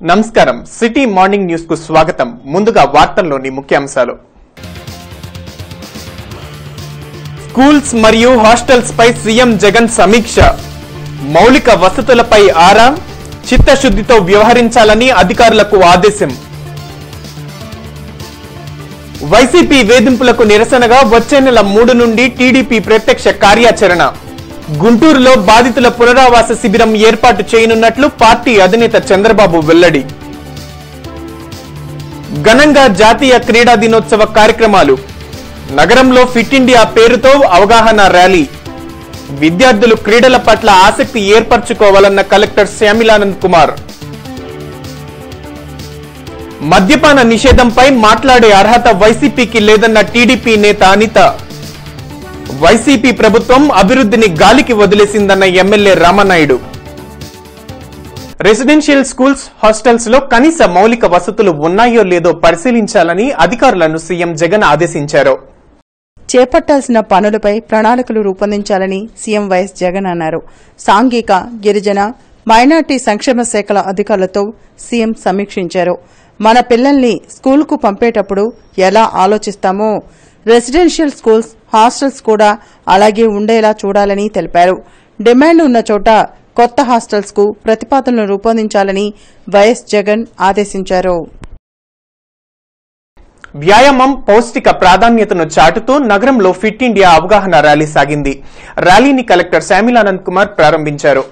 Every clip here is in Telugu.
నమస్కారం సిటీ మార్నింగ్ న్యూస్ కు స్వాగతం ముందుగా వార్తల్లోని ముఖ్యాంశాలు స్కూల్స్ మరియు హాస్టల్స్ పై సీఎం జగన్ సమీక్ష మౌలిక వసతులపై ఆరా చిత్తశుద్దితో వ్యవహరించాలని అధికారులకు ఆదేశం వైసీపీ వేధింపులకు నిరసనగా వచ్చే నెల మూడు నుండి టీడీపీ ప్రత్యక్ష కార్యాచరణ గుంటూరులో బాధితుల పునరావాస శిబిరం ఏర్పాటు చేయనున్నట్లు పార్టీ అధినేత చంద్రబాబు వెల్లడి ఘనంగా జాతీయ క్రీడా దినోత్సవ కార్యక్రమాలు నగరంలో ఫిట్ ఇండియా పేరుతో అవగాహన ర్యాలీ విద్యార్థులు క్రీడల పట్ల ఆసక్తి ఏర్పరచుకోవాలన్న కలెక్టర్ శ్యామిలానంద్ కుమార్ మద్యపాన నిషేధంపై మాట్లాడే అర్హత వైసీపీకి లేదన్న టీడీపీ నేత అనిత వైసీపీ ప్రభుత్వం అభివృద్ధిని గాలికి వదిలేసిందన్న MLA Ramanaidu residential schools hostels లో కనీస మౌలిక వసతులు ఉన్నాయో లేదో పరిశీలించాలని అధికారులను సీఎం జగన్ ఆదేశించారు చేపట్టాల్సిన పనులపై ప్రణాళికలు రూపొందించాలని సీఎం వైఎస్ జగన్ అన్నారు సాంఘిక గిరిజన మైనార్టీ సంక్షేమ శాఖల అధికారులతో సీఎం సమీక్షించారు మన పిల్లల్ని స్కూల్కు పంపేటప్పుడు ఎలా ఆలోచిస్తామో రెసిడెన్షియల్ స్కూల్స్ హాస్టల్స్ కూడా అలాగే ఉండేలా చూడాలని తెలిపారు డిమాండ్ ఉన్న చోట కొత్త హాస్టల్స్ కు ప్రతిపాదనలు రూపొందించాలని వైఎస్ జగన్ ఆదేశించారు వ్యాయామం పౌష్టిక ప్రాధాన్యతను చాటుతూ నగరంలో ఫిట్ ఇండియా అవగాహన ర్యాలీ సాగింది ర్యాలీని కలెక్టర్ శామిలానంద్ కుమార్ ప్రారంభించారు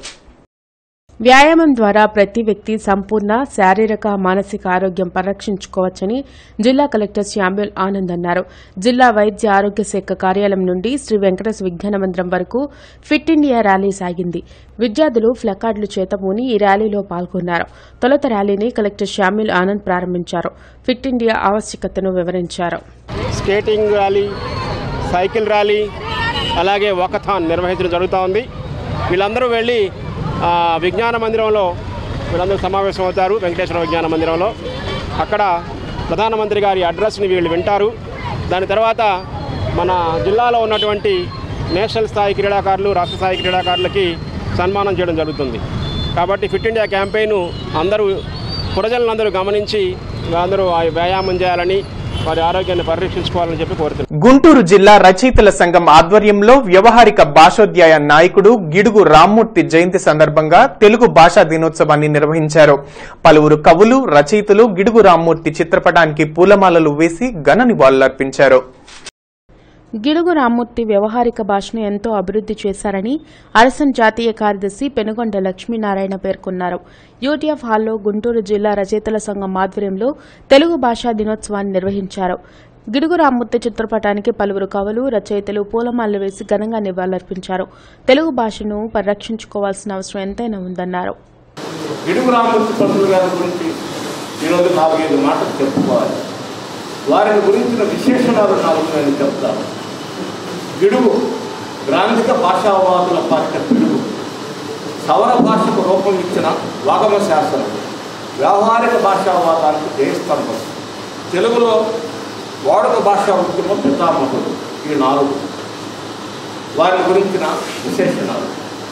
వ్యాయామం ద్వారా ప్రతి వ్యక్తి సంపూర్ణ శారీరక మానసిక ఆరోగ్యం పరిరక్షించుకోవచ్చని జిల్లా కలెక్టర్ శ్యామ్యుల్ ఆనంద్ అన్నారు జిల్లా వైద్య ఆరోగ్య శాఖ కార్యాలయం నుండి శ్రీ వెంకటేశ్వర విజ్ఞాన మందిరం వరకు ఫిట్ ఇండియా ర్యాలీ సాగింది విద్యార్థులు ఫ్లకార్డులు చేతమూని ఈ ర్యాలీలో పాల్గొన్నారు తొలుత ర్యాలీని కలెక్టర్ శ్యామ్యుల్ ఆనంద్ ప్రారంభించారు ఫిట్ ఇండియా ఆవశ్యకతను వివరించారు స్కేటింగ్ ర్యాలీ సైకిల్ ర్యాలీ అలాగే వాకథాన్ నిర్వహించడం జరుగుతూ ఉంది వీళ్ళందరూ వెళ్ళి ఆ, విజ్ఞాన మందిరంలో వీళ్ళందరూ సమావేశం అవుతారు వెంకటేశ్వర విజ్ఞాన మందిరంలో అక్కడ ప్రధానమంత్రి గారి అడ్రస్ని వీళ్ళు వింటారు దాని తర్వాత మన జిల్లాలో ఉన్నటువంటి నేషనల్ స్థాయి క్రీడాకారులు రాష్ట్ర స్థాయి క్రీడాకారులకి సన్మానం చేయడం జరుగుతుంది కాబట్టి ఫిట్ ఇండియా క్యాంపెయిన్ అందరూ ప్రజలందరూ గమనించి అందరూ ఆ వ్యాయామం చేయాలని వారి ఆరోగ్యాన్ని పరిరక్షించుకోవాలని చెప్పి కోరుతున్నాను గుంటూరు జిల్లా రచయితల సంఘం ఆధ్వర్యంలో వ్యవహారిక భాషోధ్యాయ నాయకుడు గిడుగు రామ్మూర్తి జయంతి సందర్భంగా తెలుగు భాషా దినోత్సవాన్ని నిర్వహించారు పలువురు కవులు రచయితలు గిడుగు రామ్మూర్తి చిత్రపటానికి పూలమాలలు వేసి ఘన నివాళులర్పించారు గిడుగు రామ్మూర్తి వ్యవహారిక భాషను ఎంతో అభివృద్ధి చేశారని అరసన్ జాతీయ కార్యదర్శి పెనుగొండ లక్ష్మీనారాయణ పేర్కొన్నారు యూటీఎఫ్ హాల్లో గుంటూరు జిల్లా రచయితల సంఘం ఆధ్వర్యంలో తెలుగు భాషా దినోత్సవాన్ని నిర్వహించారు గిడుగు రామ్మూర్తి చిత్రపటానికి పలువురు కవులు రచయితలు పూలమాలలు వేసి ఘనంగా నివాళులర్పించారు తెలుగు భాషను పరిరక్షించుకోవాల్సిన అవసరం ఎంతైనా ఉందన్నారు గిడుగు రామూర్తి పంతులు గారి గురించి ఈరోజు నాలుగైదు మాటలు చెప్పుకోవాలి వారిని గురించిన విశేషణాలు నాలుగు నేను చెప్తాను గిడుగు గ్రాంధిక భాషావాదుల పార్టీ పిడుగు సవర భాషకు రూపం ఇచ్చిన వాగమ శాస్త్రం వ్యవహారిక భాషావాదానికి జయస్తంభం తెలుగులో వాడుక భాషా వృత్తిలో పితామహుడు ఈ నాలుగు వారిని గురించిన విశేషణాలు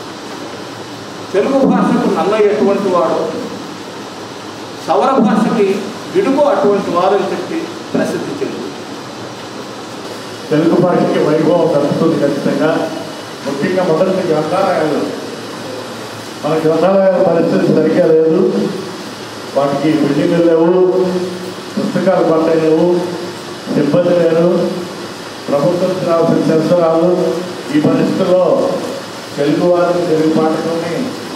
తెలుగు భాషకు నల్ల ఎటువంటి వాడో సవర భాషకి విడుగు అటువంటి వారని చెప్పి ప్రసిద్ధి చెందింది తెలుగు భాషకి వైభవం దక్కుతుంది ఖచ్చితంగా ముఖ్యంగా మొదటి గ్రంథాలయాలు మన గ్రంథాలయాల పరిస్థితి సరిగ్గా లేదు వాటికి బిల్డింగ్లు లేవు పుస్తకాలు పట్టే లేవు సిబ్బంది లేరు ప్రభుత్వం రావాల్సిన శాస్త్రాలు ఈ పరిస్థితుల్లో తెలుగు వారిని తెలుగు పాఠకుల్ని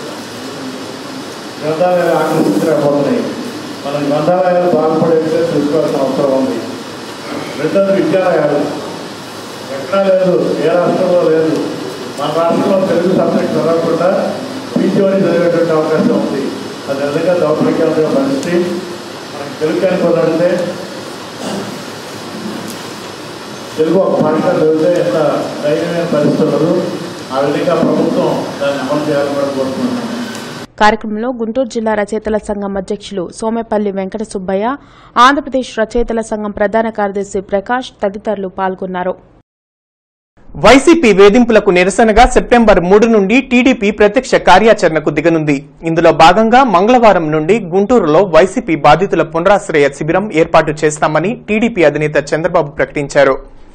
గ్రంథాలయాలు ఆకర్షించలేకపోతున్నాయి మన గ్రంథాలయాలు బాగుపడేట్టుగా చూసుకోవాల్సిన అవసరం ఉంది రెండోది విద్యాలయాలు ఎక్కడా లేదు ఏ రాష్ట్రంలో లేదు మన రాష్ట్రంలో తెలుగు సబ్జెక్ట్ చదవకుండా పీజీఓని చదివేటువంటి అవకాశం ఉంది అది నిజంగా దౌర్భాగ్యమైన పరిస్థితి మనకి తెలుగు కనుకోవాలంటే తెలుగు ఒక భాష చదివితే ఎంత దైన్యమైన పరిస్థితి ఉండదు ఆ విధంగా ప్రభుత్వం దాన్ని అమలు చేయాలని కూడా కోరుకుంటున్నాను కార్యక్రమంలో గుంటూరు జిల్లా రచయితల సంఘం అధ్యక్షులు సోమేపల్లి వెంకట సుబ్బయ్య ఆంధ్రప్రదేశ్ రచయితల సంఘం ప్రధాన కార్యదర్శి ప్రకాష్ తదితరులు పాల్గొన్నారు వైసీపీ వేధింపులకు నిరసనగా సెప్టెంబర్ మూడు నుండి టీడీపీ ప్రత్యక్ష కార్యాచరణకు దిగనుంది ఇందులో భాగంగా మంగళవారం నుండి గుంటూరులో వైసీపీ బాధితుల పునరాశ్రయ శిబిరం ఏర్పాటు చేస్తామని టీడీపీ అధినేత చంద్రబాబు ప్రకటించారు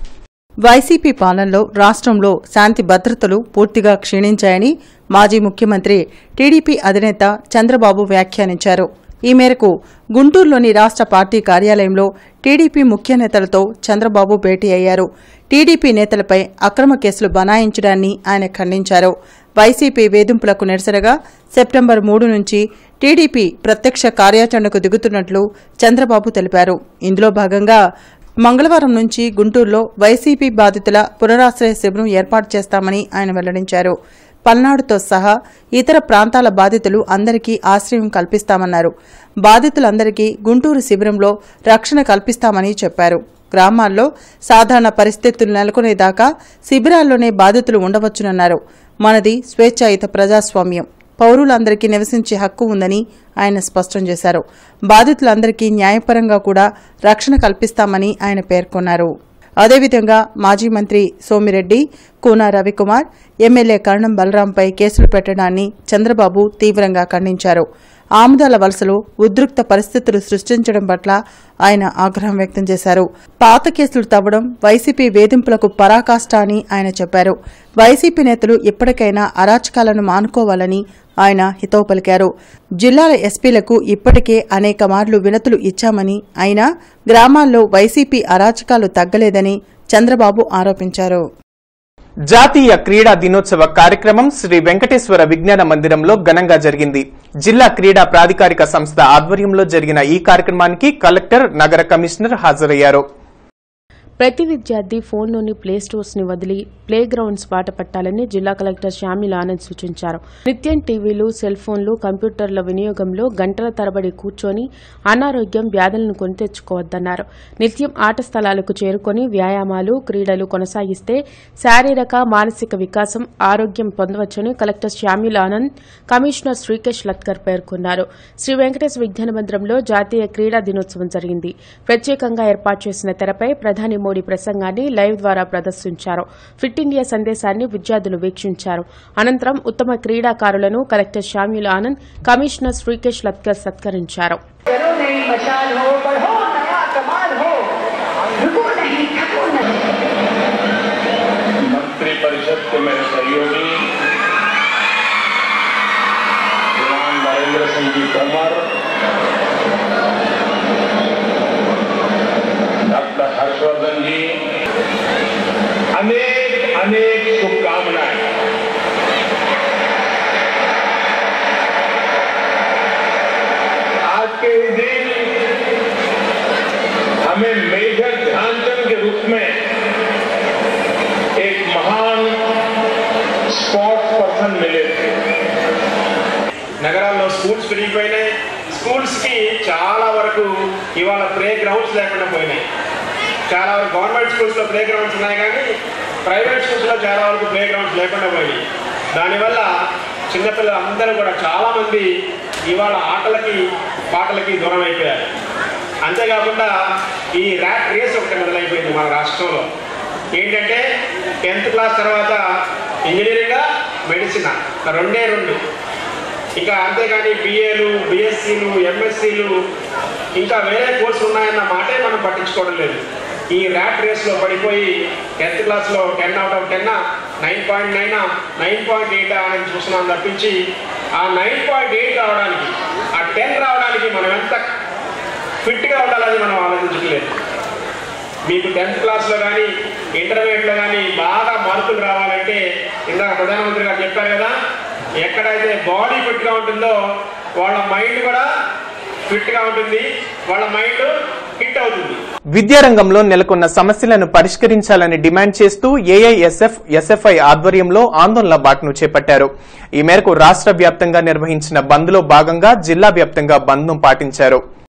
వైసీపీ పాలనలో రాష్ట్రంలో శాంతి భద్రతలు పూర్తిగా క్షీణించాయని మాజీ ముఖ్యమంత్రి టీడీపీ అధినేత చంద్రబాబు వ్యాఖ్యానించారు ఈ మేరకు గుంటూరులోని రాష్ట్ర పార్టీ కార్యాలయంలో టీడీపీ ముఖ్య నేతలతో చంద్రబాబు భేటీ అయ్యారు టీడీపీ నేతలపై అక్రమ కేసులు బనాయించడాన్ని ఆయన ఖండించారు వైసీపీ వేధింపులకు నిరసనగా సెప్టెంబర్ మూడు నుంచి టీడీపీ ప్రత్యక్ష కార్యాచరణకు దిగుతున్నట్లు చంద్రబాబు తెలిపారు ఇందులో భాగంగా మంగళవారం నుంచి గుంటూరులో వైసీపీ బాధితుల పునరాశ్రయ శిబిరం ఏర్పాటు చేస్తామని ఆయన వెల్లడించారు పల్నాడుతో సహా ఇతర ప్రాంతాల బాధితులు అందరికీ ఆశ్రయం కల్పిస్తామన్నారు బాధితులందరికీ గుంటూరు శిబిరంలో రక్షణ కల్పిస్తామని చెప్పారు గ్రామాల్లో సాధారణ పరిస్థితులు నెలకొనేదాకా శిబిరాల్లోనే బాధితులు ఉండవచ్చునన్నారు మనది స్వేచ్ఛాయుత ప్రజాస్వామ్యం పౌరులందరికీ నివసించే హక్కు ఉందని ఆయన స్పష్టం చేశారు బాధితులందరికీ న్యాయపరంగా కూడా రక్షణ కల్పిస్తామని ఆయన పేర్కొన్నారు అదేవిధంగా మాజీ మంత్రి సోమిరెడ్డి కూనా రవికుమార్ ఎమ్మెల్యే కరణం బలరాంపై కేసులు పెట్టడాన్ని చంద్రబాబు తీవ్రంగా ఖండించారు ఆముదాల వలసలో ఉద్రిక్త పరిస్థితులు సృష్టించడం పట్ల ఆయన ఆగ్రహం వ్యక్తం చేశారు పాత కేసులు తవ్వడం వైసీపీ వేధింపులకు పరాకాష్ట అని ఆయన చెప్పారు వైసీపీ నేతలు ఇప్పటికైనా అరాచకాలను మానుకోవాలని ఆయన హితవు పలికారు జిల్లాల ఎస్పీలకు ఇప్పటికే అనేక మార్లు వినతులు ఇచ్చామని అయినా గ్రామాల్లో వైసీపీ అరాచకాలు తగ్గలేదని చంద్రబాబు ఆరోపించారు జాతీయ క్రీడా దినోత్సవ కార్యక్రమం శ్రీ వెంకటేశ్వర విజ్ఞాన మందిరంలో ఘనంగా జరిగింది జిల్లా క్రీడా ప్రాధికారిక సంస్థ ఆధ్వర్యంలో జరిగిన ఈ కార్యక్రమానికి కలెక్టర్ నగర కమిషనర్ హాజరయ్యారు ప్రతి విద్యార్థి ఫోన్లోని ప్లే స్టోర్స్ ని వదిలి ప్లే గ్రౌండ్స్ బాట పట్టాలని జిల్లా కలెక్టర్ శ్యామిల ఆనంద్ సూచించారు నిత్యం టీవీలు సెల్ ఫోన్లు కంప్యూటర్ల వినియోగంలో గంటల తరబడి కూర్చొని అనారోగ్యం వ్యాధులను కొని తెచ్చుకోవద్దన్నారు నిత్యం ఆట స్థలాలకు చేరుకొని వ్యాయామాలు క్రీడలు కొనసాగిస్తే శారీరక మానసిక వికాసం ఆరోగ్యం పొందవచ్చని కలెక్టర్ శ్యామిల ఆనంద్ కమిషనర్ శ్రీకేష్ లత్కర్ పేర్కొన్నారు శ్రీ వెంకటేశ్వర విజ్ఞాన మందిరంలో జాతీయ క్రీడా దినోత్సవం జరిగింది ప్రత్యేకంగా ఏర్పాటు చేసిన తెరపై ప్రధాని మోడీ ప్రసంగాన్ని లైవ్ ద్వారా ప్రదర్శించారు ఫిట్ ఇండియా సందేశాన్ని విద్యార్థులు వీక్షించారు అనంతరం ఉత్తమ క్రీడాకారులను collector Samuel Anand commissioner Srikesh Latkar సత్కరించారు चलो नई मशाल हो बढ़ो नया कमाल हो रुको नहीं थको नहीं मंत्रिपरिषद के मेरे सहयोगी श्रीमान नरेंद्र सिंह जी तोमर डॉक्टर हर्षवर्धन जी अनेक अनेक शुभकामनाएं आज के इस दिन हमें मेजर ध्यानचंद के रूप में एक महान स्पोर्ट्स पर्सन मिले थे నగరాల్లో స్కూల్స్ పెరిగిపోయినాయి స్కూల్స్కి చాలా వరకు ఇవాళ ప్లే గ్రౌండ్స్ లేకుండా పోయినాయి చాలా వరకు గవర్నమెంట్ స్కూల్స్లో ప్లే గ్రౌండ్స్ ఉన్నాయి కానీ ప్రైవేట్ స్కూల్స్లో చాలా వరకు ప్లే గ్రౌండ్స్ లేకుండా పోయినాయి దానివల్ల చిన్నపిల్లలు అందరూ కూడా చాలామంది ఇవాళ ఆటలకి పాటలకి దూరం అయిపోయారు అంతేకాకుండా ఈ ర్యాట్ రేస్ ఒకటి మొదలైపోయింది మన రాష్ట్రంలో ఏంటంటే టెన్త్ క్లాస్ తర్వాత ఇంజనీరింగ్ మెడిసిన్ రెండే రెండు ఇంకా అంతేగాని బిఏలు బిఎస్సీలు ఎంఎస్సీలు ఇంకా వేరే కోర్సులు ఉన్నాయన్న మాటే మనం పట్టించుకోవడం లేదు ఈ ర్యాట్ రేస్లో పడిపోయి టెన్త్ క్లాస్లో ten out of ten nine point nine nine point eight అని చూస్తున్నాం తప్పించి ఆ నైన్ పాయింట్ ఎయిట్ రావడానికి ఆ టెన్ రావడానికి మనం ఎంత ఫిట్గా ఉండాలని మనం ఆలోచించట్లేదు మీకు టెన్త్ క్లాస్లో కానీ ఇంటర్మీడియట్లో కానీ బాగా మార్కులు రావాలంటే ఇందాక ప్రధానమంత్రి గారు చెప్పారు కదా ఎక్కడైతే బాడీ ఫిట్గా ఉంటుందో వాళ్ళ మైండ్ కూడా ఫిట్గా ఉంటుంది వాళ్ళ మైండ్ ఫిట్ అవుతుంది విద్యారంగంలో నెలకొన్న సమస్యలను పరిష్కరించాలని డిమాండ్ చేస్తూ ఏఐఎస్ఎఫ్ ఎస్ఎఫ్ఐ ఆధ్వర్యంలో ఆందోళన బాటను చేపట్టారు ఈ మేరకు రాష్ట్ర వ్యాప్తంగా నిర్వహించిన బంద్లో భాగంగా జిల్లా వ్యాప్తంగా బంద్ను పాటించారు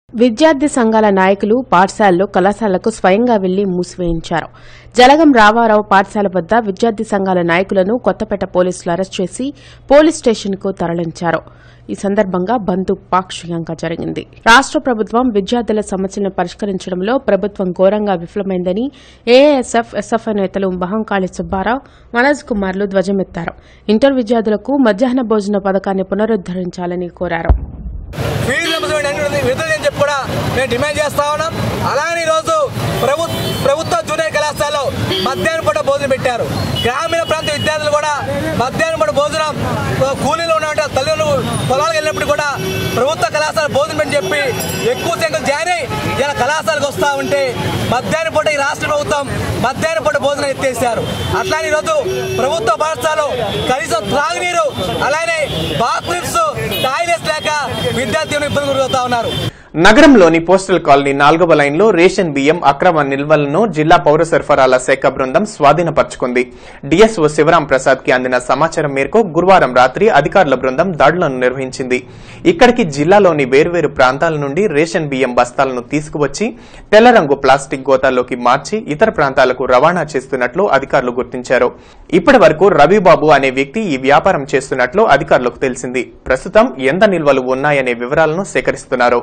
విద్యార్థి సంఘాల నాయకులు పాఠశాలలు కళాశాలకు స్వయంగా వెళ్లి మూసివేయించారు జలగం రామారావు పాఠశాల వద్ద విద్యార్థి సంఘాల నాయకులను కొత్తపేట పోలీసులు అరెస్ట్ చేసి పోలీస్ స్టేషన్కు తరలించారు ఈ సందర్భంగా బంద్ పాక్షికంగా జరిగింది రాష్ట్ర ప్రభుత్వం విద్యార్థుల సమస్యలను పరిష్కరించడంలో ప్రభుత్వం ఘోరంగా విఫలమైందని ఏఏఎస్ఎఫ్ ఎస్ఎఫ్ఐ నేతలు మహంకాళి సుబ్బారావు మనోజ్ కుమార్లు ధ్వజమెత్తారు ఇంటర్ విద్యార్థులకు మధ్యాహ్న భోజన పథకాన్ని పునరుద్దరించాలని కోరారు ఫీజు రింబర్స్మెంట్ అనేది విడుదల అని చెప్పి కూడా మేము డిమాండ్ చేస్తా ఉన్నాం అలాగే ఈరోజు ప్రభు ప్రభుత్వ జూనియర్ కళాశాలలో మధ్యాహ్నం పూట భోజనం పెట్టారు గ్రామీణ ప్రాంత విద్యార్థులు కూడా మధ్యాహ్నం పూట భోజనం కూలీలో ఉన్న తల్లిదండ్రులు పొలాలకు వెళ్ళినప్పుడు కూడా ప్రభుత్వ కళాశాల భోజనం అని చెప్పి ఎక్కువ సంఖ్యలో జాయిన్ అయ్యి ఇలా కళాశాలకు వస్తూ ఉంటే మధ్యాహ్నం పూట ఈ రాష్ట్ర ప్రభుత్వం మధ్యాహ్నం పూట భోజనం ఎత్తేసారు అట్లానే ఈరోజు ప్రభుత్వ పాఠశాలలో కనీసం త్రాగునీరు అలానే బాత్రూమ్స్ టాయిలెట్స్ లేక విద్యార్థులు ఇబ్బంది గురవుతా ఉన్నారు నగరంలోని పోస్టల్ కాలనీ నాలుగవ లైన్లో రేషన్ బియ్యం అక్రమ నిల్వలను జిల్లా పౌర సరఫరాల శాఖ బృందం స్వాధీనపరుచుకుంది డీఎస్ఓ శివరాం ప్రసాద్ కి అందిన సమాచారం మేరకు గురువారం రాత్రి అధికారుల బృందం దాడులను నిర్వహించింది ఇక్కడికి జిల్లాలోని వేర్వేరు ప్రాంతాల నుండి రేషన్ బియ్యం బస్తాలను తీసుకువచ్చి తెల్ల రంగు ప్లాస్టిక్ గోతాల్లోకి మార్చి ఇతర ప్రాంతాలకు రవాణా చేస్తున్నట్లు అధికారులు గుర్తించారు ఇప్పటి వరకు రవిబాబు అనే వ్యక్తి ఈ వ్యాపారం చేస్తున్నట్లు అధికారులకు తెలిసింది ప్రస్తుతం ఎంత నిల్వలు ఉన్నాయనే వివరాలను సేకరిస్తున్నారు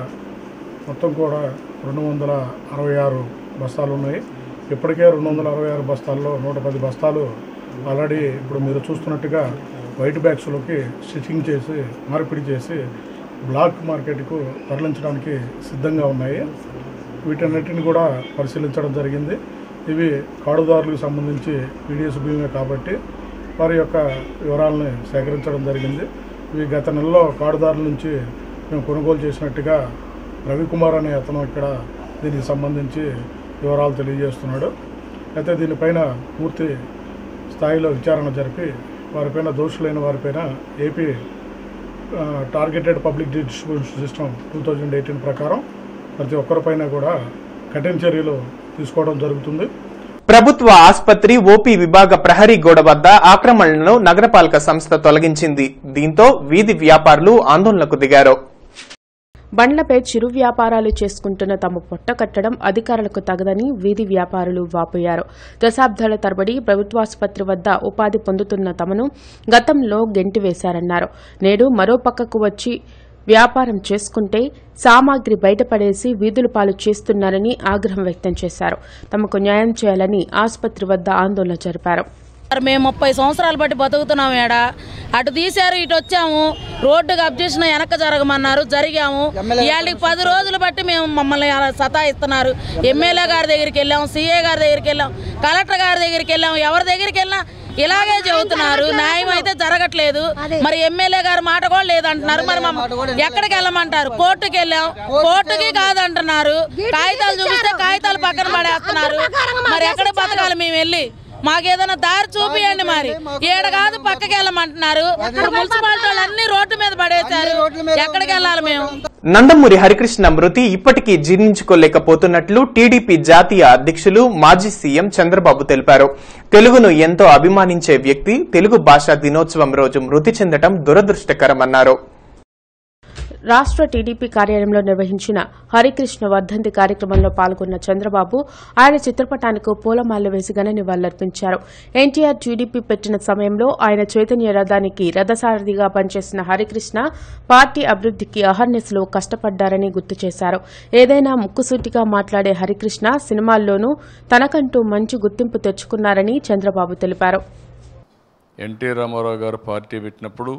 మొత్తం కూడా రెండు వందల అరవై ఆరు బస్తాలు ఉన్నాయి ఇప్పటికే రెండు వందల అరవై ఆరు బస్తాల్లో నూట పది బస్తాలు ఆల్రెడీ ఇప్పుడు మీరు చూస్తున్నట్టుగా వైట్ బ్యాగ్స్లోకి స్టిచ్చింగ్ చేసి మార్పిడి చేసి బ్లాక్ మార్కెట్కు తరలించడానికి సిద్ధంగా ఉన్నాయి వీటన్నిటిని కూడా పరిశీలించడం జరిగింది ఇవి కాడుదారులకు సంబంధించి పీడిఎస్ భూమే కాబట్టి వారి యొక్క వివరాలని సేకరించడం జరిగింది ఇవి గత నెలలో కాడుదారుల నుంచి మేము కొనుగోలు చేసినట్టుగా రవికుమార్ అనే అతను ఇక్కడ దీనికి సంబంధించి వివరాలు తెలియజేస్తున్నాడు అయితే దీనిపైన పూర్తి స్థాయిలో విచారణ జరిపి వారిపైన దోషులైన వారిపైన ఏపీ ఆ, targeted public distribution system two thousand eighteen ప్రకారం ప్రతి ఒక్కరిపైన కూడా కఠిన చర్యలు తీసుకోవడం జరుగుతుంది ప్రభుత్వ ఆసుపత్రి ఓపీ విభాగ ప్రహరీ గోడ వద్ద ఆక్రమణలను నగరపాలక సంస్థ తొలగించింది దీంతో వీధి వ్యాపారులు ఆందోళనకు దిగారు బండ్లపై చిరు వ్యాపారాలు చేసుకుంటున్న తమ పొట్ట కట్టడం అధికారులకు తగదని వీధి వ్యాపారులు వాపోయారు దశాబ్దాల తరబడి ప్రభుత్వాసుపత్రి వద్ద ఉపాధి పొందుతున్న తమను గతంలో గెంటివేశారన్నారు నేడు మరో పక్కకు వచ్చి వ్యాపారం చేసుకుంటే సామాగ్రి బయటపడేసి వీధుల పాలు చేస్తున్నారని ఆగ్రహం వ్యక్తం చేశారు తమకు న్యాయం చేయాలని ఆసుపత్రి వద్ద ఆందోళన జరిపారు సార్ మేము ముప్పై సంవత్సరాలు బట్టి బతుకుతున్నాం ఏడ అటు తీశారు ఇటు వచ్చాము రోడ్డుకి అబ్జెక్షన్ వెనక జరగమన్నారు జరిగాము ఇవాళకి పది రోజులు బట్టి మేము మమ్మల్ని అలా సతాయిస్తున్నారు ఎమ్మెల్యే గారి దగ్గరికి వెళ్ళాం సీఏ గారి దగ్గరికి వెళ్ళాం కలెక్టర్ గారి దగ్గరికి వెళ్ళాం ఎవరి దగ్గరికి వెళ్ళినా ఇలాగే చెబుతున్నారు న్యాయం అయితే జరగట్లేదు మరి ఎమ్మెల్యే గారి మాట కూడా లేదంటున్నారు మరి మమ్మ- ఎక్కడికి వెళ్ళమంటారు కోర్టుకి వెళ్ళాం కోర్టుకి కాదంటున్నారు కాగితాలు చూపిస్తే కాగితాలు పక్కన పడేస్తున్నారు మరి ఎక్కడ బతకాలి మేము వెళ్ళి మాకేదైనా దారి చూపియండి మరి ఏడ కాదు పక్కకి వెళ్ళమంటున్నారు ఇప్పుడు మున్సిపాలిటీ వాళ్ళు అన్ని రోడ్డు మీద పడేశారు ఎక్కడికి వెళ్ళాలి మేము నందమూరి హరికృష్ణ మృతి ఇప్పటికీ జీర్ణించుకోలేకపోతున్నట్లు టీడీపీ జాతీయ అధ్యక్షులు మాజీ సీఎం చంద్రబాబు తెలిపారు తెలుగును ఎంతో అభిమానించే వ్యక్తి తెలుగు భాషా దినోత్సవం రోజు మృతి చెందటం దురదృష్టకరమన్నారు రాష్ట్ర టీడీపీ కార్యాలయంలో నిర్వహించిన హరికృష్ణ వర్ధంతి కార్యక్రమంలో పాల్గొన్న చంద్రబాబు ఆయన చిత్రపటానికి పూలమాలలు వేసి ఘన నివాళులర్పించారు ఎన్టీఆర్ టీడీపీ పెట్టిన సమయంలో ఆయన చైతన్య రథానికి రథసారథిగా పనిచేసిన హరికృష్ణ పార్టీ అభివృద్ధికి అహర్నిశలు కష్టపడ్డారని గుర్తు చేశారు ఏదైనా ముక్కుసూటిగా మాట్లాడే హరికృష్ణ సినిమాల్లోనూ తనకంటూ మంచి గుర్తింపు తెచ్చుకున్నారని చంద్రబాబు తెలిపారు ఎన్టీ రామారావు గారు పార్టీ పెట్టినప్పుడు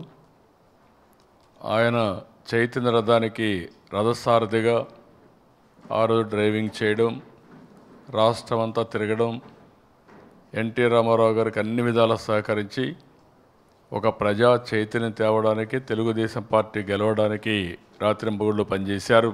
ఆయన చైతన్య రథానికి రథసారథిగా ఆ రోజు డ్రైవింగ్ చేయడం రాష్ట్రం అంతా తిరగడం ఎన్టీ రామారావు గారికి అన్ని విధాలా సహకరించి ఒక ప్రజా చైతన్యం తేవడానికి తెలుగుదేశం పార్టీ గెలవడానికి రాత్రింబగుళ్ళు పనిచేశారు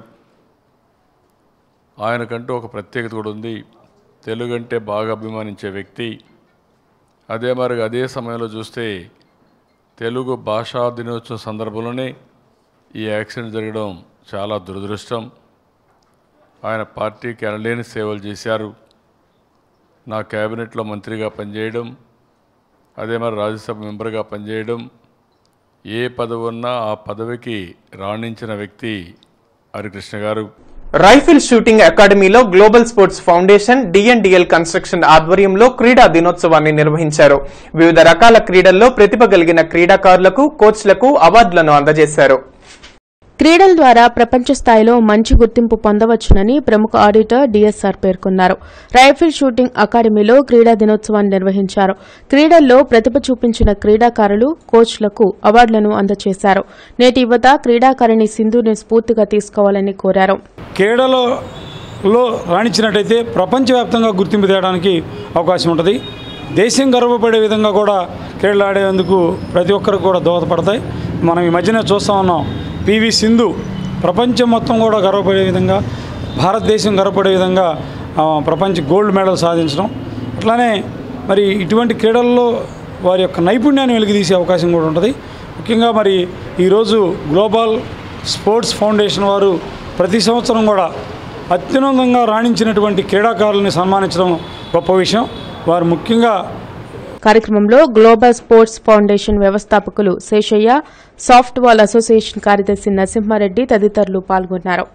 ఆయనకంటూ ఒక ప్రత్యేకత కూడా ఉంది తెలుగు అంటే బాగా అభిమానించే వ్యక్తి అదే మరి అదే సమయంలో చూస్తే తెలుగు భాషా దినోత్సవం సందర్భంలోనే ఈ యాక్సిడెంట్ జరగడం చాలా దురదృష్టం ఆయన పార్టీకి అనలేని సేవలు చేశారు నా క్యాబినెట్లో మంత్రిగా పనిచేయడం అదే మరి రాజ్యసభ మెంబర్గా పనిచేయడం ఏ పదవి ఉన్నా ఆ పదవికి రాణించిన వ్యక్తి హరికృష్ణ గారు రైఫిల్ షూటింగ్ అకాడమీలో global sports foundation DNDL construction ఆధ్వర్యంలో క్రీడా దినోత్సవాన్ని నిర్వహించారు వివిధ రకాల క్రీడల్లో ప్రతిభ కలిగిన క్రీడాకారులకు కోచ్లకు అవార్డులను అందజేశారు క్రీడల ద్వారా ప్రపంచ స్థాయిలో మంచి గుర్తింపు పొందవచ్చునని ప్రముఖ ఆడిటర్ డిఎస్ఆర్ పేర్కొన్నారు రైఫిల్ షూటింగ్ అకాడమీలో క్రీడా దినోత్సవాన్ని నిర్వహించారు క్రీడల్లో ప్రతిభ చూపించిన క్రీడాకారులు కోచ్లకు అవార్డులను అందజేశారు నేటి యువత క్రీడాకారిణి సింధుని స్ఫూర్తిగా తీసుకోవాలని కోరారు క్రీడలలో రాణించినట్టయితే ప్రపంచవ్యాప్తంగా గుర్తింపు తేయడానికి అవకాశం ఉంటుంది దేశం గర్వపడే విధంగా కూడా క్రీడలు ఆడేందుకు ప్రతి ఒక్కరికి కూడా దోహదపడతాయి మనం ఈ మధ్యనే చూస్తూ ఉన్నాం పివి సింధు ప్రపంచం మొత్తం కూడా గర్వపడే విధంగా భారతదేశం గర్వపడే విధంగా ఆ, ప్రపంచ గోల్డ్ మెడల్ సాధించడం అట్లానే మరి ఇటువంటి క్రీడల్లో వారి యొక్క నైపుణ్యాన్ని వెలికితీసే అవకాశం కూడా ఉంటుంది ముఖ్యంగా మరి ఈరోజు గ్లోబల్ స్పోర్ట్స్ ఫౌండేషన్ వారు ప్రతి సంవత్సరం కూడా అత్యున్నతంగా రాణించినటువంటి క్రీడాకారుల్ని సన్మానించడం గొప్ప విషయం వారు ముఖ్యంగా కార్యక్రమంలో గ్లోబల్ స్పోర్ట్స్ ఫౌండేషన్ వ్యవస్థాపకులు శేషయ్య సాఫ్ట్ బాల్ అసోసియేషన్ కార్యదర్శి నరసింహారెడ్డి తదితరులు పాల్గొన్నారు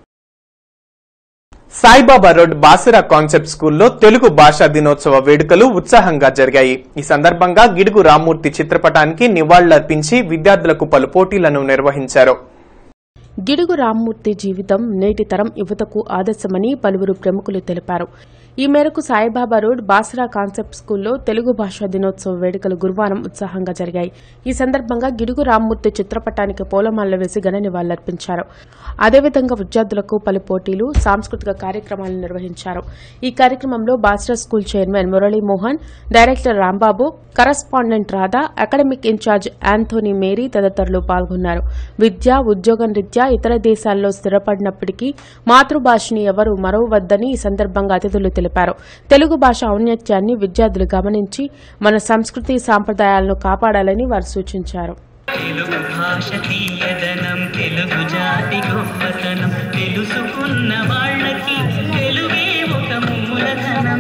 సాయిబాబా రోడ్ బాసరా కాన్సెప్ట్ స్కూల్లో తెలుగు భాషా దినోత్సవ వేడుకలు ఉత్సాహంగా జరిగాయి ఈ సందర్భంగా గిడుగు రామ్మూర్తి చిత్రపటానికి నివాళులర్పించి విద్యార్థులకు పలు పోటీలను నిర్వహించారు గిడుగు రామ్మూర్తి జీవితం నేటి తరం యువతకు ఆదర్శమని పలువురు ప్రముఖులు తెలిపారు ఈ మేరకు సాయిబాబా రోడ్ బాసరా కాన్సెప్ట్ స్కూల్లో తెలుగు భాషా దినోత్సవ వేడుకలు గురువారం ఉత్సాహంగా జరిగాయి ఈ సందర్భంగా గిడుగు రామ్మూర్తి చిత్రపటానికి పూలమాలలు వేసి ఘన నివాళులర్పించారు అదేవిధంగా విద్యార్థులకు పలు పోటీలు సాంస్కృతిక కార్యక్రమాలు నిర్వహించారు ఈ కార్యక్రమంలో Basara school chairman Muralimohan director Rambabu correspondent Radha academic in charge Anthony Mary తదితరులు పాల్గొన్నారు విద్య ఉద్యోగం రీత్యా ఇతర దేశాల్లో స్థిరపడినప్పటికీ మాతృభాషని ఎవరు మరవవద్దని ఈ సందర్భంగా అతిథులు తెలిపారు తెలుగు భాష ఔన్నత్యాన్ని విద్యార్థులు గమనించి మన సంస్కృతి సాంప్రదాయాలను కాపాడాలని వారు సూచించారు తెలుగు భాష తీయదనం తెలుగు జాతి గొప్పతనం తెలుసుకున్న వాళ్ళకి తెలుగే ఒక మూలధనం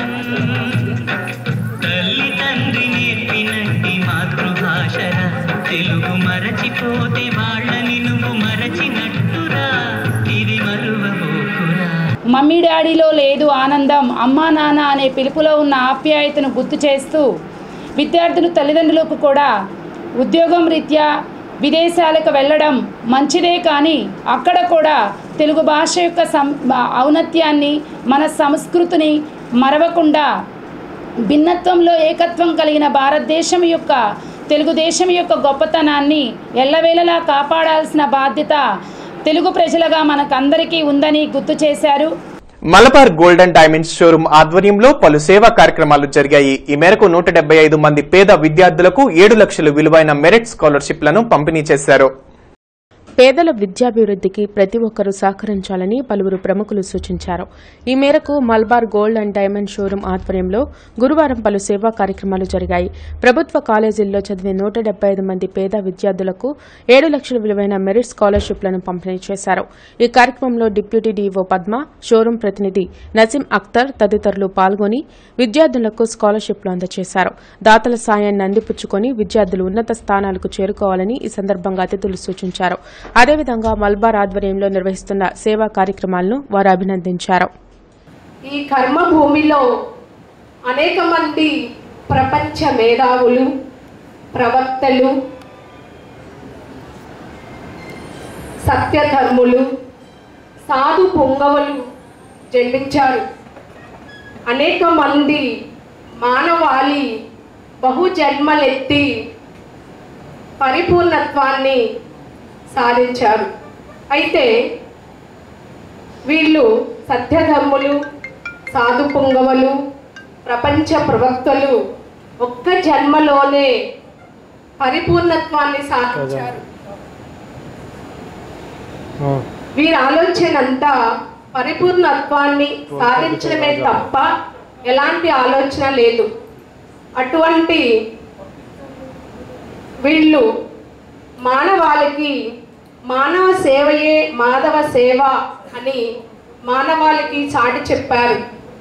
తల్లి తండ్రి నేర్పినట్టి మాతృభాషరా తెలుగు మరచిపోతే వాళ్ళని నువ్వు మరచినట్టురా ఇది మరువబోకురా మమ్మీ డాడీలో లేదు ఆనందం అమ్మా నాన్న అనే పిలుపులో ఉన్న ఆప్యాయతను గుర్తు చేస్తూ విద్యార్థులు తల్లిదండ్రులకు కూడా ఉద్యోగం రీత్యా విదేశాలకు వెళ్ళడం మంచిదే కానీ అక్కడ కూడా తెలుగు భాష యొక్క సం ఔన్నత్యాన్ని మన సంస్కృతిని మరవకుండా భిన్నత్వంలో ఏకత్వం కలిగిన భారతదేశం యొక్క తెలుగుదేశం యొక్క గొప్పతనాన్ని ఎల్లవేళలా కాపాడాల్సిన బాధ్యత తెలుగు ప్రజలుగా మనకందరికీ ఉందని గుర్తు చేశారు మలబార్ గోల్డెన్ డైమండ్స్ షోరూం ఆధ్వర్యంలో పలు సేవా కార్యక్రమాలు జరిగాయి ఈ మేరకు నూట డెబ్బై ఐదు మంది పేద విద్యార్థులకు ఏడు లక్షలు విలువైన మెరిట్ స్కాలర్షిప్లను పంపిణీ చేశారు పేదల విద్యాభివృద్ధికి ప్రతి ఒక్కరూ సహకరించాలని పలువురు ప్రముఖులు సూచించారు ఈ మేరకు Malabar gold and diamond showroom ఆధ్వర్యంలో గురువారం పలు సేవా కార్యక్రమాలు జరిగాయి ప్రభుత్వ కాలేజీల్లో చదివే నూట డెబ్బై ఐదు మంది పేద విద్యార్థులకు ఏడు లక్షల విలువైన మెరిట్ స్కాలర్షిప్లను పంపిణీ చేశారు ఈ కార్యక్రమంలో డిప్యూటీ డీఓ పద్మ షోరూం ప్రతినిధి నసీం అఖ్తర్ తదితరులు పాల్గొని విద్యార్థులకు స్కాలర్షిప్లు అందజేశారు దాతల సాయాన్ని అందిపుచ్చుకొని విద్యార్థులు ఉన్నత స్థానాలకు చేరుకోవాలని ఈ సందర్భంగా అతిథులు సూచించారు అదేవిధంగా మల్బార్ ఆధ్వర్యంలో నిర్వహిస్తున్న సేవా కార్యక్రమాలను వారు అభినందించారు ఈ కర్మ భూమిలో అనేక మంది ప్రపంచ మేధావులు ప్రవక్తలు సత్యధర్ములు సాధు పొంగవులు జన్మించారు అనేక మంది మానవాళి బహుజన్మలెత్తి పరిపూర్ణత్వాన్ని సాధించారు అయితే వీళ్ళు సత్యధర్ములు సాధు పుంగవులు ప్రపంచ ప్రవక్తలు ఒక్క జన్మలోనే పరిపూర్ణత్వాన్ని సాధించారు వీరి ఆలోచన అంతా పరిపూర్ణత్వాన్ని సాధించడమే తప్ప ఎలాంటి ఆలోచన లేదు అటువంటి వీళ్ళు మానవాళికి మానవ సేవయే మాధవ సేవ అని మానవాళికి చాటి చెప్పారు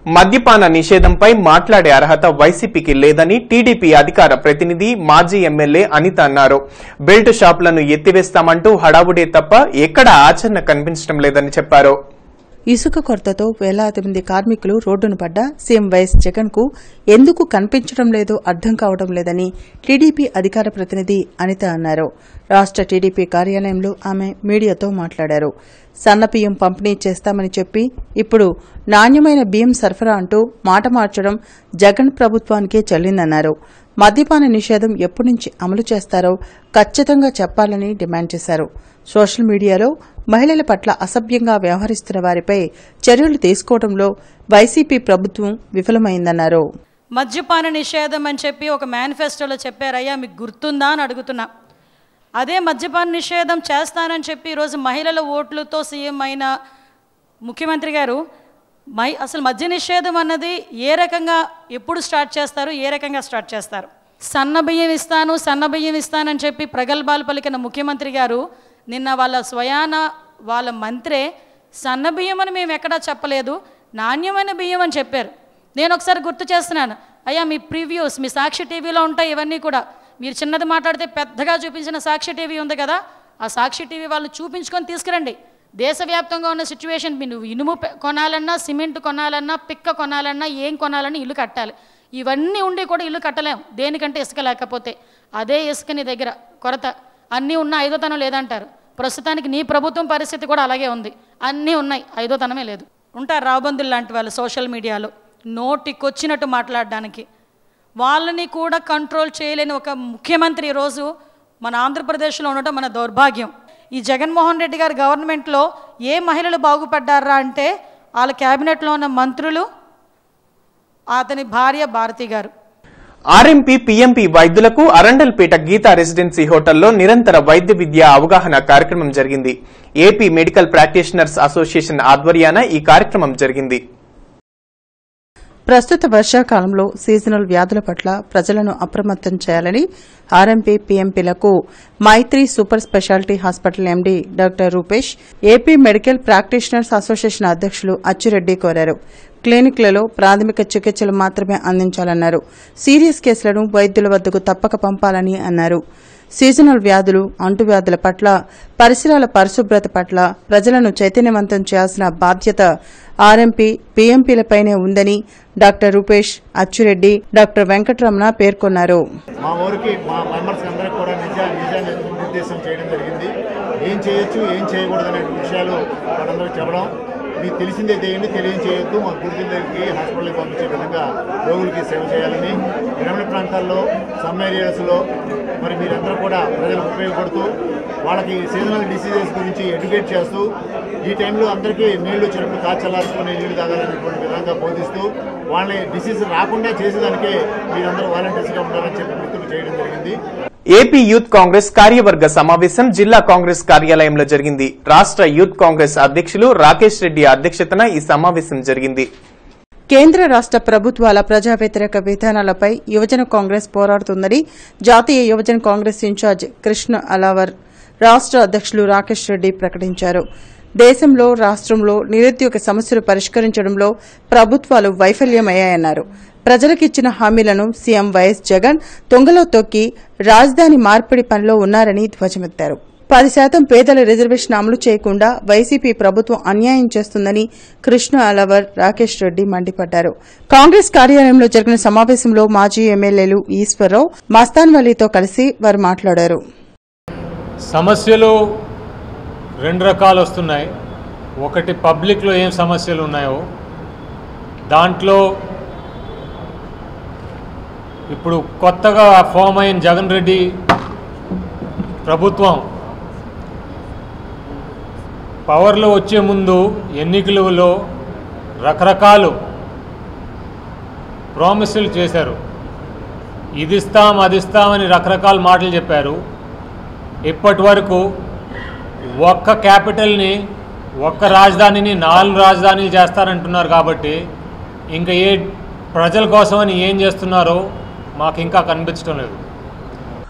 మద్యపాన నిషేధంపై మాట్లాడే అర్హత వైసీపీకి లేదని టీడీపీ అధికార ప్రతినిధి మాజీ ఎమ్మెల్యే అనిత అన్నారు బెల్ట్ షాపులను ఎత్తివేస్తామంటూ హడావుడే తప్ప ఎక్కడా ఆచరణ కనిపించడం లేదని చెప్పారు ఇసుక కొరతతో వేలాది మంది కార్మికులు రోడ్డున పడ్డ సీఎం వైఎస్ జగన్ కు ఎందుకు కనిపించడం లేదో అర్థం కావడం లేదని టీడీపీ అధికార ప్రతినిధి అనిత అన్నారు రాష్ట టీడీపీ కార్యాలయంలో ఆమె మీడియాతో మాట్లాడారు సన్న బియ్యం పంపిణీ చేస్తామని చెప్పి ఇప్పుడు నాణ్యమైన బియ్యం సరఫరా అంటూ మాట మార్చడం జగన్ ప్రభుత్వానికే చెల్లిందన్నారు మద్యపాన నిషేధం ఎప్పటి నుంచి అమలు చేస్తారో ఖచ్చితంగా చెప్పాలని డిమాండ్ చేశారు సోషల్ మీడియాలో మహిళల పట్ల అసభ్యంగా వ్యవహరిస్తున్న వారిపై చర్యలు తీసుకోవడంలో వైసీపీ ప్రభుత్వం విఫలమైందన్నారు మద్యపాన నిషేధం అని చెప్పి ఒక మేనిఫెస్టోలో చెప్పారయ్యా మీకు గుర్తుందా అని అడుగుతున్నా అదే మద్యపాన నిషేధం చేస్తానని చెప్పి ఈరోజు మహిళల ఓట్లతో సీఎం అయిన ముఖ్యమంత్రి గారు మై అసలు మద్య నిషేధం అన్నది ఏ రకంగా ఎప్పుడు స్టార్ట్ చేస్తారు ఏ రకంగా స్టార్ట్ చేస్తారు సన్న బియ్యం ఇస్తాను సన్న బియ్యం ఇస్తానని చెప్పి ప్రగల్భాలు పలికిన ముఖ్యమంత్రి గారు నిన్న వాళ్ళ స్వయాన వాళ్ళ మంత్రే సన్న బియ్యం అని మేము ఎక్కడా చెప్పలేదు నాణ్యమైన బియ్యం అని చెప్పారు నేను ఒకసారి గుర్తు చేస్తున్నాను అయ్యా మీ ప్రివ్యూస్ మీ సాక్షి టీవీలో ఉంటాయి ఇవన్నీ కూడా మీరు చిన్నది మాట్లాడితే పెద్దగా చూపించిన సాక్షి టీవీ ఉంది కదా ఆ సాక్షి టీవీ వాళ్ళు చూపించుకొని తీసుకురండి దేశవ్యాప్తంగా ఉన్న సిచ్యువేషన్ నువ్వు ఇనుము పె- కొనాలన్నా సిమెంట్ కొనాలన్నా పిక్క కొనాలన్నా ఏం కొనాలన్నా ఇల్లు కట్టాలి ఇవన్నీ ఉండి కూడా ఇల్లు కట్టలేం దేనికంటే ఇసుక లేకపోతే అదే ఇసుక నీ దగ్గర కొరత అన్నీ ఉన్న ఐదోతనం లేదంటారు ప్రస్తుతానికి నీ ప్రభుత్వం పరిస్థితి కూడా అలాగే ఉంది అన్నీ ఉన్నాయి ఐదోతనమే లేదు ఉంటారు రాబందులు లాంటి వాళ్ళు సోషల్ మీడియాలో నోటికొచ్చినట్టు మాట్లాడడానికి వాళ్ళని కూడా కంట్రోల్ చేయలేని ఒక ముఖ్యమంత్రి ఈరోజు మన ఆంధ్రప్రదేశ్లో ఉండటం మన దౌర్భాగ్యం ఈ జగన్మోహన్ రెడ్డి గారి గవర్నమెంట్లో ఏ మహిళలు బాగుపడ్డారా అంటే వాళ్ళ క్యాబినెట్లో ఉన్న మంత్రులు అతని భార్య భారతి గారు ఆర్ఎంపీ పీఎంపీ వైద్యులకు అరండల్పేట గీతా రెసిడెన్సీ హోటల్లో నిరంతర వైద్య విద్య అవగాహన కార్యక్రమం జరిగింది ఏపీ మెడికల్ ప్రాక్టీషనర్స్ అసోసియేషన్ ఆధ్వర్యాన ఈ కార్యక్రమం జరిగింది ప్రస్తుత వర్షాకాలంలో సీజనల్ వ్యాధుల పట్ల ప్రజలను అప్రమత్తం చేయాలని ఆర్ఎంపీ పీఎంపీలకు Maitri super speciality hospital MD doctor Rupesh AP medical practitioners association అధ్యక్షులు అచ్చిరెడ్డి కోరారు క్లినిక్లలో ప్రాథమిక చికిత్సలు మాత్రమే అందించాలన్నారు సీరియస్ కేసులను వైద్యుల వద్దకు తప్పక పంపాలని అన్నారు సీజనల్ వ్యాధులు అంటువ్యాధుల పట్ల పరిసరాల పరిశుభ్రత పట్ల ప్రజలను చైతన్యవంతం చేయాల్సిన బాధ్యత ఆర్ఎంపీ పీఎంపీలపైనే ఉందని డాక్టర్ రూపేష్ అచ్చురెడ్డి డాక్టర్ వెంకటరమణ పేర్కొన్నారు మా ఊరికి మా మెంబర్స్ అందరికి కూడా నిజ నిజ నిర్దేశం చేయడం జరిగింది ఏం చేయొచ్చు ఏం చేయకూడదు అనే విషయాలు వాళ్ళందరికీ చెప్పడం మీకు తెలిసిందే చేయండి తెలియని చేయొద్దు మా గుర్తు దగ్గరికి హాస్పిటల్కి పంపించే విధంగా రోగులకి సేవ చేయాలని గ్రామీణ ప్రాంతాల్లో సమ్ ఏరియాస్లో మరి మీరందరూ కూడా ప్రజలకు ఉపయోగపడుతూ వాళ్ళకి సీజనల్ డిసీజెస్ గురించి ఎడ్యుకేట్ చేస్తూ ఈ టైంలో అందరికీ నీళ్లు చెరుకు కాచల్లార్చుకుని నీళ్లు తాగాలనేటువంటి విధంగా బోధిస్తూ వాళ్ళని డిసీజ్ రాకుండా చేసేదానికే మీరందరూ వాలంటీర్స్గా ఉండాలని చెప్పి గుర్తుకు చేయడం జరిగింది ఏపీ యూత్ కాంగ్రెస్ కార్యవర్గ సమావేశం జిల్లా కాంగ్రెస్ కార్యాలయంలో జరిగింది రాష్ట్ర యూత్ కాంగ్రెస్ అధ్యక్షులు రాకేష్ రెడ్డి అధ్యక్షతన ఈ సమావేశం జరిగింది కేంద్ర రాష్ట ప్రభుత్వాల ప్రజా వ్యతిరేక విధానాలపై యువజన కాంగ్రెస్ పోరాడుతుందని జాతీయ యువజన కాంగ్రెస్ ఇన్ఛార్జ్ కృష్ణ అలావర్ రాష్ట అధ్యక్షులు రాకేష్ రెడ్డి ప్రకటించారు దేశంలో రాష్ట్రంలో నిరుద్యోగ సమస్యలు పరిష్కరించడంలో ప్రభుత్వాలు వైఫల్యమయ్యాయన్నారు ప్రజలకిచ్చిన హామీలను సీఎం వైఎస్ జగన్ తొంగలో తొక్కి రాజధాని మార్పిడి పనిలో ఉన్నారని ధ్వజమెత్తారు పది శాతం పేదల రిజర్వేషన్ అమలు చేయకుండా వైసీపీ ప్రభుత్వం అన్యాయం చేస్తుందని కృష్ణ అలవర్ రాకేష్ రెడ్డి మండిపడ్డారు కాంగ్రెస్ కార్యాలయంలో జరిగిన సమావేశంలో మాజీ ఎమ్మెల్యేలు ఈశ్వరరావు మస్తాన్ వలీతో కలిసి వారు మాట్లాడారు సమస్యలు రెండు రకాలు వస్తున్నాయి ఒకటి పబ్లిక్లో ఏం సమస్యలు ఉన్నాయో దాంట్లో ఇప్పుడు కొత్తగా ఫామ్ అయిన జగన్ రెడ్డి ప్రభుత్వం పవర్లో వచ్చే ముందు ఎన్నికలలో రకరకాలు ప్రామిసులు చేశారు ఇది ఇస్తాం అది ఇస్తామని రకరకాల మాటలు చెప్పారు ఇప్పటి వరకు ఒక్క క్యాపిటల్ని ఒక్క రాజధానిని నాలుగు రాజధానులు చేస్తారంటున్నారు కాబట్టి ఇంకా ఏ ప్రజల కోసమని ఏం చేస్తున్నారో మాకు ఇంకా కనిపించడం లేదు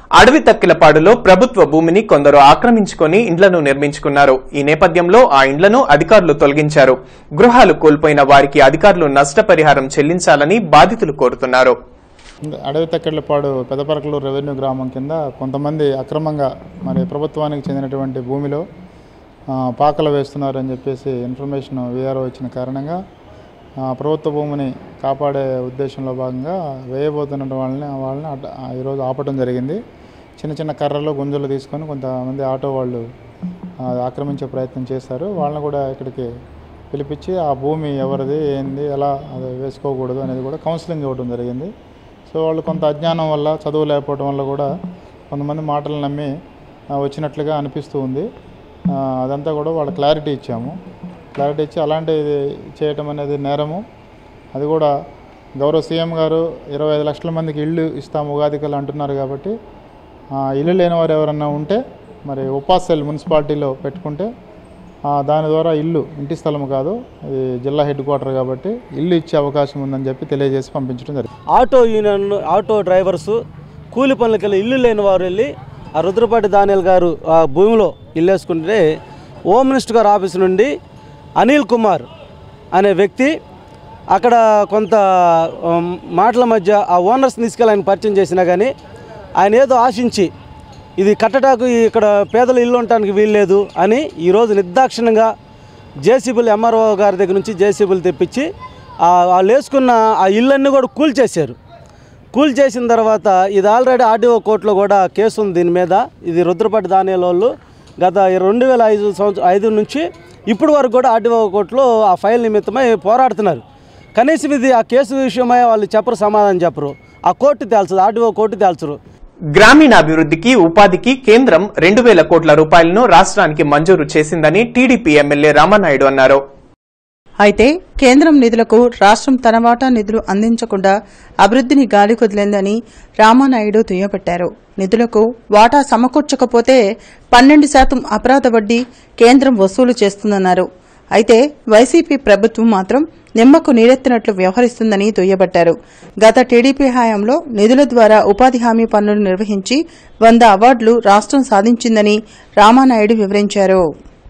అడవి తక్కిలపాడులో ప్రభుత్వ భూమిని కొందరు ఆక్రమించుకొని ఇండ్లను నిర్మించుకున్నారు ఈ నేపథ్యంలో ఆ ఇండ్లను అధికారులు తొలగించారు గృహాలు కోల్పోయిన వారికి అధికారులు నష్టపరిహారం చెల్లించాలని బాధితులు కోరుతున్నారు అడవి తక్కెళ్లపాడు పెదపరకలూరు రెవెన్యూ గ్రామం కింద కొంతమంది అక్రమంగా మరి ప్రభుత్వానికి చెందినటువంటి భూమిలో ఆ, పాకలు వేస్తున్నారని చెప్పేసి ఇన్ఫర్మేషన్ వీఆర్ఓ ఇచ్చిన కారణంగా ఆ, ప్రభుత్వ భూమిని కాపాడే ఉద్దేశంలో భాగంగా వేయబోతున్న వాళ్ళని వాళ్ళని అడ్డ- ఆ, ఈరోజు ఆపడం జరిగింది చిన్న చిన్న కర్రలు గుంజలు తీసుకొని కొంతమంది ఆటో వాళ్ళు ఆ, ఆక్రమించే ప్రయత్నం చేశారు వాళ్ళని కూడా ఇక్కడికి పిలిపించి ఆ భూమి ఎవరిది ఏంది ఎలా అది వేసుకోకూడదు అనేది కూడా కౌన్సిలింగ్ ఇవ్వడం జరిగింది సో వాళ్ళు కొంత అజ్ఞానం వల్ల చదువు లేకపోవడం వల్ల కూడా కొంతమంది మాటలు నమ్మి ఆ, వచ్చినట్లుగా అనిపిస్తూ ఉంది ఆ, అదంతా కూడా వాళ్ళ క్లారిటీ ఇచ్చాము క్లారిటీ ఇచ్చి అలాంటిది చేయటం అనేది నేరము అది కూడా గౌరవ సీఎం గారు ఇరవై ఐదు లక్షల మందికి ఇల్లు ఇస్తాము ఉగాది కల్లా అంటున్నారు కాబట్టి ఆ, ఇల్లు లేని వారు ఎవరన్నా ఉంటే మరి ఉపాసెల్ మున్సిపాలిటీలో పెట్టుకుంటే ఆ, దాని ద్వారా ఇల్లు ఇంటి స్థలం కాదు ఇది జిల్లా హెడ్ క్వార్టర్ కాబట్టి ఇల్లు ఇచ్చే అవకాశం ఉందని చెప్పి తెలియజేసి పంపించడం జరిగింది ఆటో యూనియన్ ఆటో డ్రైవర్స్ కూలి పనులకి వెళ్ళి ఇల్లు లేని వారు వెళ్ళి ఆ రుద్రపాటి దానియల్ గారు ఆ భూమిలో ఇల్లు వేసుకుంటే హోమ్ మినిస్టర్ గారు ఆఫీస్ నుండి అనిల్ కుమార్ అనే వ్యక్తి అక్కడ కొంత ఉమ్, మాటల మధ్య ఆ ఓనర్స్ని తీసుకెళ్ళి ఆయన పరిచయం చేసినా కానీ ఆయన ఏదో ఆశించి ఇది కట్టడానికి ఇక్కడ పేదలు ఇల్లు ఉండటానికి వీల్లేదు అని ఈరోజు నిర్దాక్షిణ్యంగా జేసీబీలు ఎంఆర్ఓ గారి దగ్గర నుంచి జేసీబీలు తెప్పించి ఆ వాళ్ళు వేసుకున్న ఆ ఇళ్ళన్నీ కూడా కూల్చేశారు కూల్ చేసిన తర్వాత ఇది ఆల్రెడీ ఆర్డీఓ కోర్టులో కూడా కేసు ఉంది దీని మీద ఇది రుద్రపాటి దానియాల వాళ్ళు గత రెండు వేల ఐదు సంవత్సరం ఐదు నుంచి ఇప్పుడు వరకు కూడా ఆర్డీఓ కోర్టులో ఆ ఫైల్ నిమిత్తమై పోరాడుతున్నారు కనీసం ఇది ఆ కేసు విషయమై వాళ్ళు చెప్పరు సమాధానం చెప్పరు ఆ కోర్టు తేల్చదు ఆర్డీఓ కోర్టు తేల్చరు గ్రామీణాభివృద్ధికి ఉపాధికి కేంద్రం రెండు వేల కోట్ల రూపాయలను రాష్ట్రానికి మంజూరు చేసిందని టీడీపీ ఎమ్మెల్యే రామనాయుడు అన్నారు అయితే కేంద్రం నిధులకు రాష్ట్రం తన వాటా నిధులు అందించకుండా అభివృద్ధిని గాలి కుదిలిందని రామానాయుడు దుయ్యబట్టారు నిధులకు వాటా సమకూర్చకపోతే పన్నెండు శాతం అపరాధ వడ్డీ కేంద్రం వసూలు చేస్తుందన్నారు అయితే వైసీపీ ప్రభుత్వం మాత్రం నిమ్మకు నీరెత్తినట్లు వ్యవహరిస్తుందని దుయ్యబట్టారు గత టీడీపీ హయాంలో నిధుల ద్వారా ఉపాధి హామీ పనులు నిర్వహించి వంద అవార్డులు రాష్ట్రం సాధించిందని రామానాయుడు వివరించారు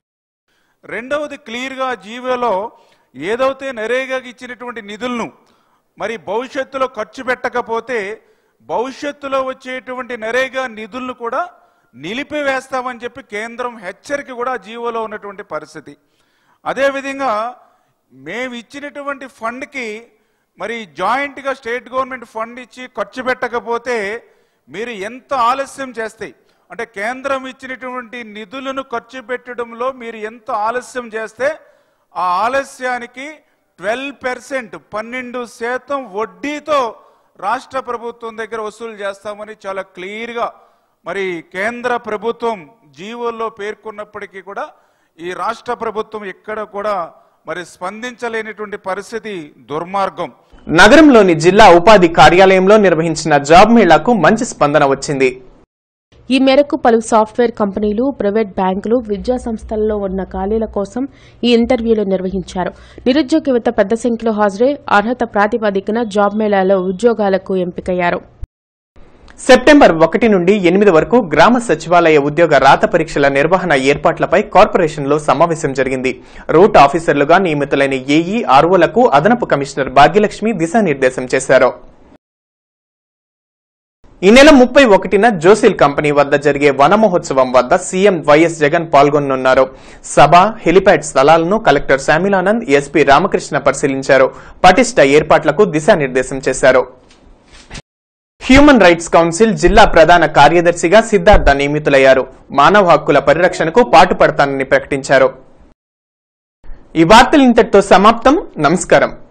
రెండవది క్లియర్గా జీవోలో ఏదైతే నరేగాకి ఇచ్చినటువంటి నిధులను మరి భవిష్యత్తులో ఖర్చు పెట్టకపోతే భవిష్యత్తులో వచ్చేటువంటి నరేగా నిధులను కూడా నిలిపివేస్తామని చెప్పి కేంద్రం హెచ్చరిక కూడా జీవోలో ఉన్నటువంటి పరిస్థితి అదేవిధంగా మేము ఇచ్చినటువంటి ఫండ్కి మరి జాయింట్గా స్టేట్ గవర్నమెంట్ ఫండ్ ఇచ్చి ఖర్చు పెట్టకపోతే మీరు ఎంత ఆలస్యం చేస్తే అంటే కేంద్రం ఇచ్చినటువంటి నిధులను ఖర్చు పెట్టడంలో మీరు ఎంత ఆలస్యం చేస్తే ఆ ఆలస్యానికి ట్వెల్వ్ పర్సెంట్ పన్నెండు శాతం వడ్డీతో రాష్ట్ర ప్రభుత్వం దగ్గర వసూలు చేస్తామని చాలా క్లియర్గా మరి కేంద్ర ప్రభుత్వం జీవోల్లో పేర్కొన్నప్పటికీ కూడా ఈ రాష్ట్ర ప్రభుత్వం ఎక్కడ కూడా మరి స్పందించలేనటువంటి పరిస్థితి దుర్మార్గం నగరంలోని జిల్లా ఉపాధి కార్యాలయంలో నిర్వహించిన జాబ్ మేళాకు మంచి స్పందన వచ్చింది ఈ మేరకు పలు సాఫ్ట్వేర్ కంపెనీలు ప్రైవేట్ బ్యాంకులు విద్యా సంస్థలలో ఉన్న ఖాళీల కోసం ఈ ఇంటర్వ్యూలు నిర్వహించారు నిరుద్యోగ యువత పెద్ద సంఖ్యలో హాజరై అర్హత ప్రాతిపదికన జాబ్ మేళాలో ఉద్యోగాలకు ఎంపికయ్యారు సెప్టెంబర్ ఒకటి నుండి ఎనిమిది వరకు గ్రామ సచివాలయ ఉద్యోగ రాత పరీక్షల నిర్వహణ ఏర్పాట్లపై కార్పొరేషన్లో సమావేశం జరిగింది రూట్ ఆఫీసర్లుగా నియమితులైన ఏఈ ఆర్ఓలకు అదనపు కమిషనర్ భాగ్యలక్ష్మి దిశానిర్దేశం చేశారు ఈ నెల ముప్పై ఒకటిన జోసిల్ కంపెనీ వద్ద జరిగే వన మహోత్సవం వద్ద సీఎం వైఎస్ జగన్ పాల్గొనున్నారు సభ హెలిప్యాడ్ స్థలాలను కలెక్టర్ శామిలానంద్ ఎస్పీ రామకృష్ణ పరిశీలించారు పటిష్ట ఏర్పాట్లకు దిశానిర్దేశం చేశారు హ్యూమన్ రైట్స్ కౌన్సిల్ జిల్లా ప్రధాన కార్యదర్శిగా సిద్ధార్థ నియమితులయ్యారు మానవ హక్కుల పరిరక్షణకు పాటుపడతానని ప్రకటించారు ఈ వార్తలు ఇంతటితో సమాప్తం నమస్కారం